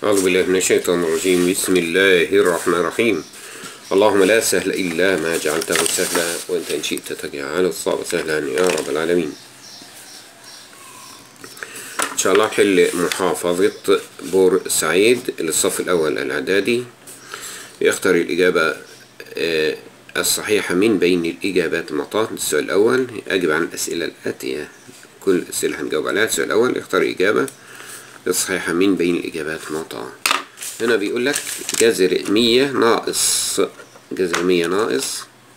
أعوذ بالله من الشيطان الرجيم بسم الله الرحمن الرحيم اللهم لا سهل إلا ما جعلته سهلا وأنت إن شئت تجعل الصعب سهلا يا رب العالمين إن شاء الله حل محافظة بور سعيد للصف الأول الإعدادي يختار الإجابة آه، الصحيحة من بين الإجابات المعطاة السؤال الأول أجب عن الأسئلة الآتية كل الأسئلة هنجاوب عليها السؤال الأول اختار إجابة الصحيحة من بين الإجابات المعطاة هنا بيقول لك جذر مية ناقص جذر مية ناقص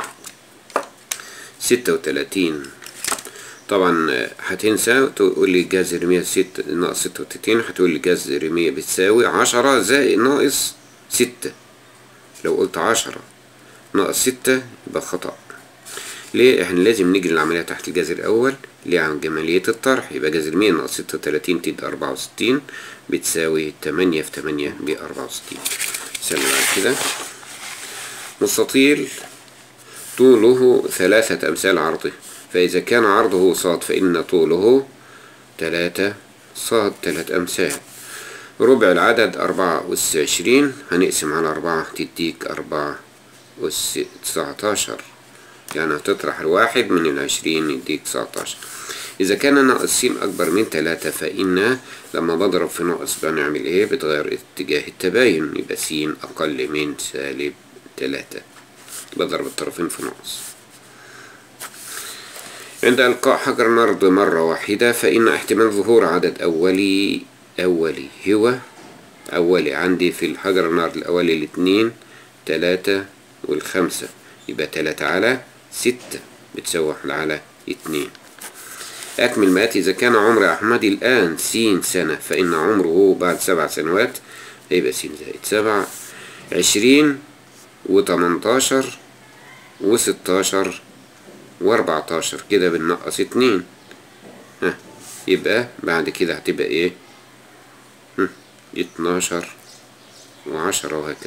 ستة وتلاتين طبعا آه، هتنسى تقول لي جذر مية ست ناقص ستة وتلاتين هتقول لي جذر مية بتساوي عشرة زائد ناقص ستة لو قلت عشرة ناقص ستة يبقى خطأ ليه احنا لازم نجري العملية تحت الجذر الأول اللي عن جمالية الطرح يبقى جذر مية ناقص ستة وتلاتين تدي أربعة وستين بتساوي تمانية في تمانية بأربعة وستين سلم بعد كده مستطيل طوله ثلاثة أمثال عرضه فإذا كان عرضه صاد فإن طوله تلاتة صاد تلات أمثال ربع العدد أربعة أس عشرين هنقسم على أربعة تديك أربعة أس تسعتاشر يعني هتطرح الواحد من العشرين يديك تسعتاشر إذا كان ناقص س أكبر من تلاتة فإن لما بضرب في ناقص بنعمل إيه بتغير اتجاه التباين يبقى س أقل من سالب تلاتة بضرب الطرفين في ناقص عند إلقاء حجر نرد مرة واحدة فإن احتمال ظهور عدد أولي أولي هو أولي عندي في الحجر النرد الأولي الاتنين تلاتة والخمسة يبقى تلاتة على ستة بتساوي واحد على اتنين أكمل مات إذا كان عمر أحمد الآن س سنة فإن عمره بعد سبع سنوات هيبقى س زائد سبعة عشرين وتمنتاشر وستاشر وأربعتاشر كده بننقص اتنين ها يبقى بعد كده هتبقى ايه هم، اتناشر وعشرة وهكذا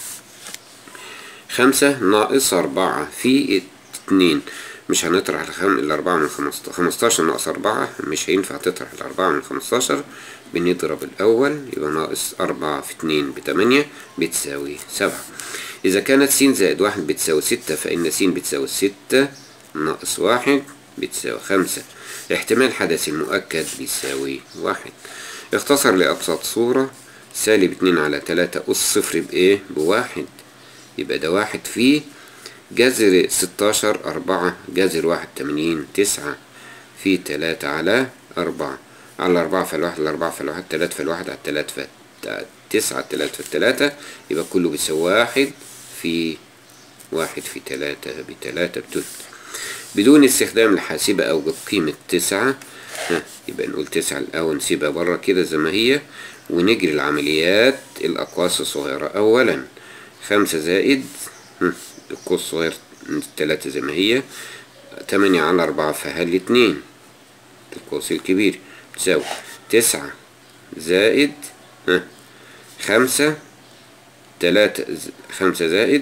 خمسة ناقص أربعة في اتنين مش هنطرح الخم... الأربعة من خمستاشر خمستاشر ناقص أربعة مش هينفع تطرح الأربعة من خمستاشر بنضرب الأول يبقى ناقص أربعة في اتنين بتمانية بتساوي سبعة إذا كانت س زائد واحد بتساوي ستة فإن س بتساوي ستة ناقص واحد بتساوي خمسة احتمال حدث المؤكد بيساوي واحد اختصر لأبسط صورة سالب اتنين على تلاتة أس صفر بإيه؟ بواحد يبقى ده واحد في جذر ستاشر أربعة جذر واحد تمانين تسعة في تلاتة على أربعة على أربعة فالواحد الأربعة فالواحد تلاتة فالواحد على التلاتة فتسعة تلاتة في التلاتة يبقى كله بيساوي واحد في واحد في تلاتة بتلاتة بتلت بدون استخدام الحاسبة أو قيمة تسعة ها يبقى نقول تسعة الأول نسيبها بره كده زي ما هي ونجري العمليات الأقواس الصغيرة أولا خمسة زائد هم، القوس الصغير تلاتة زي ما هي تمانية على أربعة فهل اتنين القوس الكبير تساوي تسعة زائد ها خمسة تلاتة ز- خمسة زائد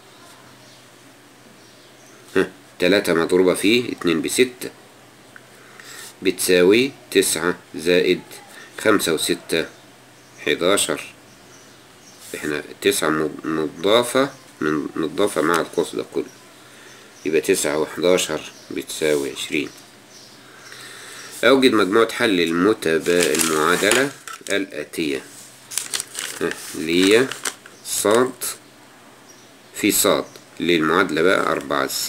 ها تلاتة مضروبة في اتنين بستة بتساوي تسعة زائد خمسة وستة حداشر احنا تسعة مض- مضافة من مضافة مع القوس ده كله يبقى تسعة وحداشر بتساوي عشرين أوجد مجموعة حل المتبا المعادلة الآتية ها، اللي هي صاد في صاد للمعادلة بقى أربعة س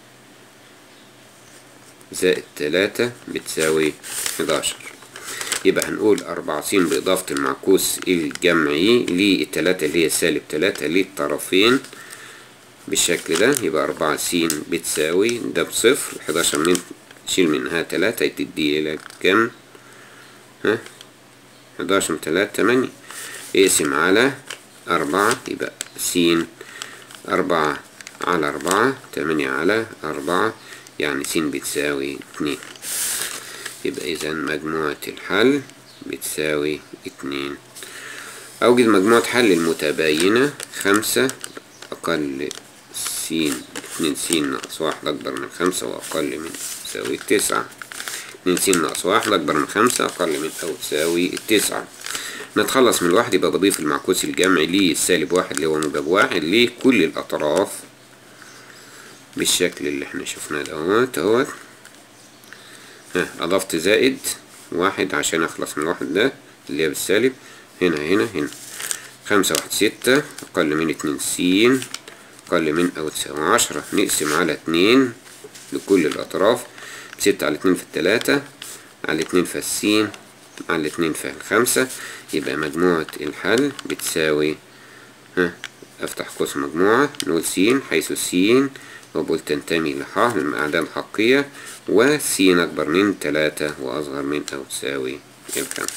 زائد تلاتة بتساوي حداشر يبقى هنقول أربعة س بإضافة المعكوس الجمعي للتلاتة اللي هي سالب تلاتة للطرفين بالشكل ده يبقى أربعة س بتساوي ده بصفر حداشر من شيل منها تلاتة تدي لك كام ها حداشر من تلاتة تمانية اقسم على أربعة يبقى س أربعة على أربعة تمانية على أربعة يعني س بتساوي اتنين يبقى إذا مجموعة الحل بتساوي اتنين أوجد مجموعة حل المتباينة خمسة أقل س اتنين س ناقص واحد أكبر من خمسة وأقل من تساوي تسعة اتنين س ناقص واحد أكبر من خمسة أقل من أو تساوي التسعة نتخلص من الواحد يبقى بضيف المعكوس الجمعي للسالب واحد اللي هو موجب واحد لكل الأطراف بالشكل اللي احنا شفناه دوت اهوت ها أضفت زائد واحد عشان أخلص من الواحد ده اللي هي بالسالب هنا هنا هنا خمسة واحد ستة أقل من اتنين س أقل من أو تساوي عشرة نقسم على اتنين لكل الأطراف ستة على اتنين في التلاتة على اتنين في السين على اتنين في الخمسة يبقى مجموعة الحل بتساوي ها أفتح قوس مجموعة نقول س حيث س وبقول تنتمي لح الأعداد الحقية وس أكبر من تلاتة وأصغر من أو تساوي الخمسة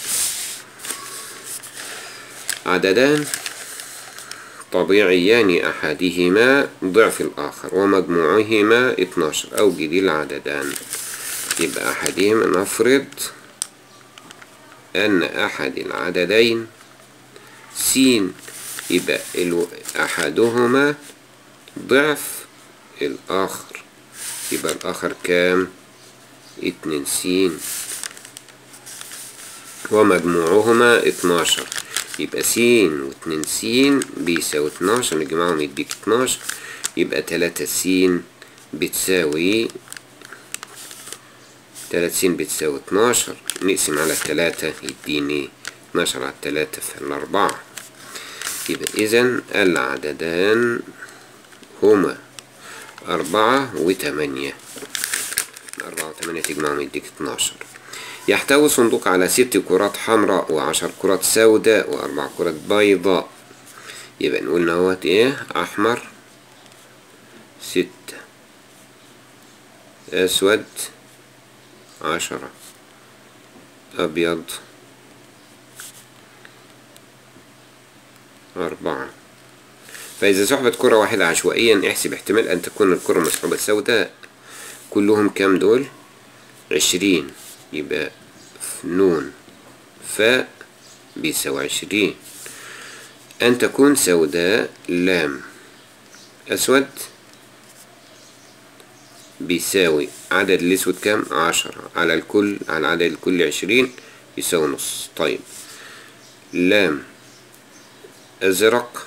عددان طبيعيان أحدهما ضعف الآخر ومجموعهما اتناشر أوجد العددان يبقى أحدهما نفرض أن أحد العددين س يبقى أحدهما ضعف الآخر يبقى الآخر كام اتنين س ومجموعهما اتناشر يبقى س واتنين س بيساوي اتناشر نجمعهم يديك اتناشر يبقى تلاتة س بتساوي تلاتة س بتساوي اتناشر نقسم على تلاتة يديني اتناشر على تلاتة في الأربعة يبقى إذا العددان هما أربعة وتمانية أربعة وتمانية تجمعهم يديك اتناشر يحتوي صندوق على ست كرات حمراء وعشر كرات سوداء وأربع كرات بيضاء يبقى نقول اهوت ايه أحمر ستة أسود عشرة أبيض أربعة فإذا سحبت كرة واحدة عشوائيا احسب احتمال أن تكون الكرة مسحوبة سوداء كلهم كام دول عشرين يبقى نون فاء بيساوي عشرين أن تكون سوداء لام أسود بيساوي عدد الأسود كام عشرة على الكل على عدد الكل عشرين يساوي نص طيب لام أزرق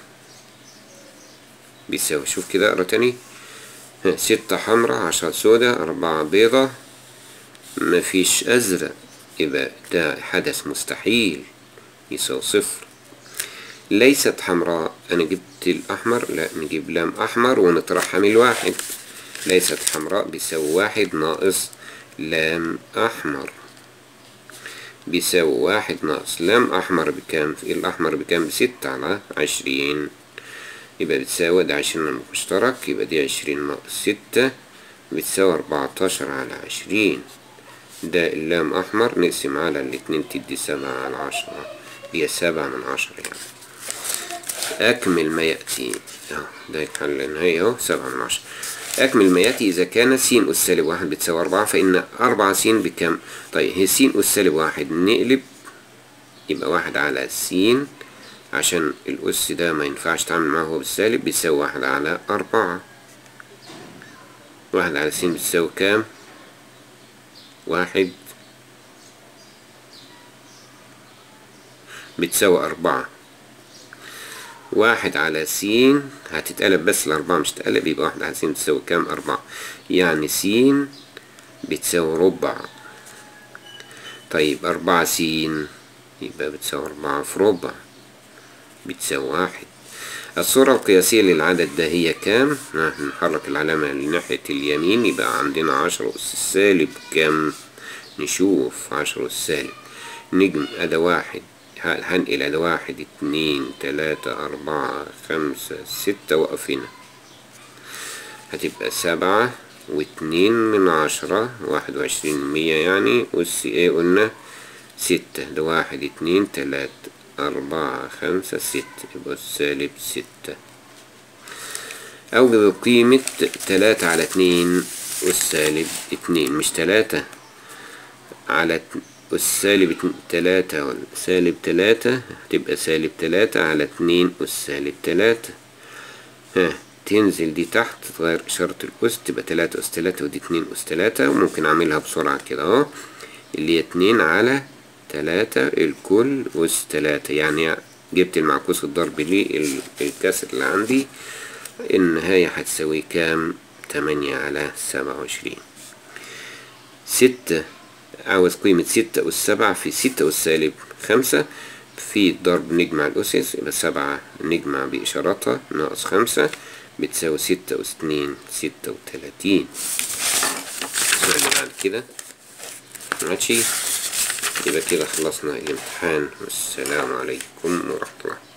بيساوي شوف كده اقرا تاني ها ستة حمرا عشرة سودا أربعة بيضة مفيش أزرق يبقى ده حدث مستحيل يساوي صفر ليست حمراء أنا جبت الأحمر لا نجيب لام أحمر ونطرحها من الواحد ليست حمراء بيساوي واحد ناقص لام أحمر بيساوي واحد ناقص لام أحمر بكام الأحمر بكام بستة على عشرين يبقى بتساوي ده عشرين مشترك يبقى دي عشرين ناقص ستة بتساوي أربعتاشر على عشرين ده اللام أحمر نقسم على الاتنين تدي سبعة على عشرة هي سبعة من عشرة يعني أكمل ما يأتي أهو ده يتحل النهاية أهو سبعة من عشرة أكمل ما يأتي إذا كان س أس سالب واحد بتساوي أربعة فإن أربعة س بكم؟ طيب هي س أس سالب واحد نقلب يبقى واحد على س عشان الأس ده ما ينفعش تعمل معاه هو بالسالب بيساوي واحد على أربعة واحد على س بتساوي كام؟ واحد بتساوي أربعة واحد على س هتتقلب بس الأربعة مش تقلب يبقى واحد على س بتساوي كام أربعة يعني س بتساوي ربع طيب أربعة س يبقى بتساوي أربعة في ربع بتساوي واحد الصورة القياسية للعدد ده هي كام؟ نحرك العلامة لناحية اليمين يبقى عندنا عشرة أس السالب كام؟ نشوف عشرة أس سالب نجم أدا واحد هنقل أدا واحد اتنين تلاتة أربعة خمسة ستة وقف هنا هتبقى سبعة واتنين من عشرة واحد وعشرين مية يعني أس ايه قلنا ستة ده واحد اتنين تلاتة أربعة خمسة ستة يبقى سالب ستة أوجد قيمة تلاتة على اتنين والسالب اتنين مش تلاتة على والسالب تلاتة سالب تلاتة هتبقى سالب تلاتة على اتنين والسالب تلاتة ها تنزل دي تحت تغير إشارة الأس تبقى تلاتة أس تلاتة ودي اتنين أس تلاتة وممكن أعملها بسرعة كده أهو اللي هي اتنين على تلاتة الكل أس تلاتة يعني جبت المعكوس الضربي للكسر اللي عندي النهاية هتساوي كام تمانية على سبعة وعشرين ستة عاوز قيمة ستة أس سبعة في ستة أس سالب خمسة في ضرب نجمع الأسس يبقى سبعة نجمع بإشاراتها ناقص خمسة بتساوي ستة أس اتنين ستة وتلاتين السؤال اللي بعد كده ماشي يبقى كده خلصنا الامتحان والسلام عليكم ورحمة الله